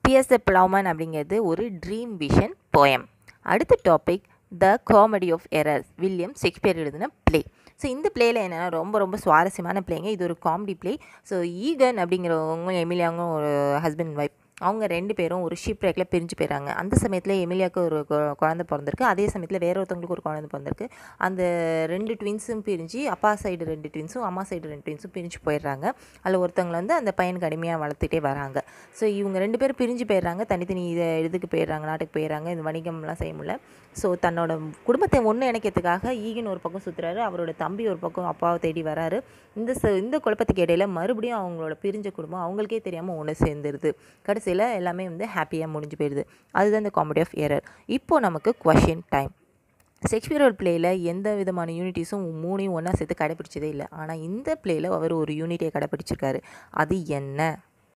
PS த ploughman அப்படிங்கிறது ஒரு dream vision poem அடுத்த topic the comedy of errors William Shakespeare எழுதின ப்ளே ஸோ இந்த பிளேயில் என்னென்னா ரொம்ப ரொம்ப சுவாரஸ்யமான பிளேங்க இது ஒரு காமெடி பிளே ஸோ ஈகன் அப்படிங்கிறவங்க எமிலியாவும் ஒரு ஹஸ்பண்ட் ஒய்ஃப் அவங்க ரெண்டு பேரும் ஒரு ஷிப் ரேக்கில் பிரிஞ்சு போயிடறாங்க அந்த சமயத்தில் எமிலியாவுக்கு ஒரு கொ- குழந்தை பிறந்திருக்கு அதே சமயத்தில் வேற ஒருத்தவங்களுக்கு ஒரு குழந்தை பிறந்திருக்கு அந்த ரெண்டு ட்வின்ஸும் பிரிஞ்சு அப்பா சைடு ரெண்டு ட்வின்ஸும் அம்மா சைடு ரெண்டு ட்வின்ஸும் பிரிஞ்சு போயிடுறாங்க அதில் ஒருத்தவங்களை வந்து அந்த பையனுக்கு அடிமையாக வளர்த்துட்டே வராங்க ஸோ இவங்க ரெண்டு பேரும் பிரிஞ்சு போயிடுறாங்க தனித்தனி இதை இதுக்கு போயிடுறாங்க நாட்டுக்கு போயிடுறாங்க இந்த வணிகம்லாம் செய்ய முடியல ஸோ தன்னோட குடும்பத்தை ஒன்று இணைக்கிறதுக்காக ஈகன் ஒரு பக்கம் சுற்றுறாரு அவரோட தம்பி ஒரு பக்கம் அப்பாவை தேடி வராரு இந்த ச இந்த குழப்பத்துக்கு இடையில மறுபடியும் அவங்களோட பிரிஞ்ச குடும்பம் அவங்களுக்கே தெரியாமல் ஒன்று சேர்ந்துருது கடைசியில் எல்லாமே வந்து ஹாப்பியாக முடிஞ்சு போயிடுது அதுதான் இந்த காமெடி ஆஃப் எரர் இப்போ நமக்கு கொஷின் டைம் ஷேக்ஸ்பியரோட பிளேயில் எந்த விதமான யூனிட்டிஸும் மூணையும் ஒன்றா சேர்த்து கடைப்பிடிச்சதே இல்லை ஆனால் இந்த பிளேயில் அவர் ஒரு யூனிட்டியை கடைப்பிடிச்சிருக்காரு அது என்ன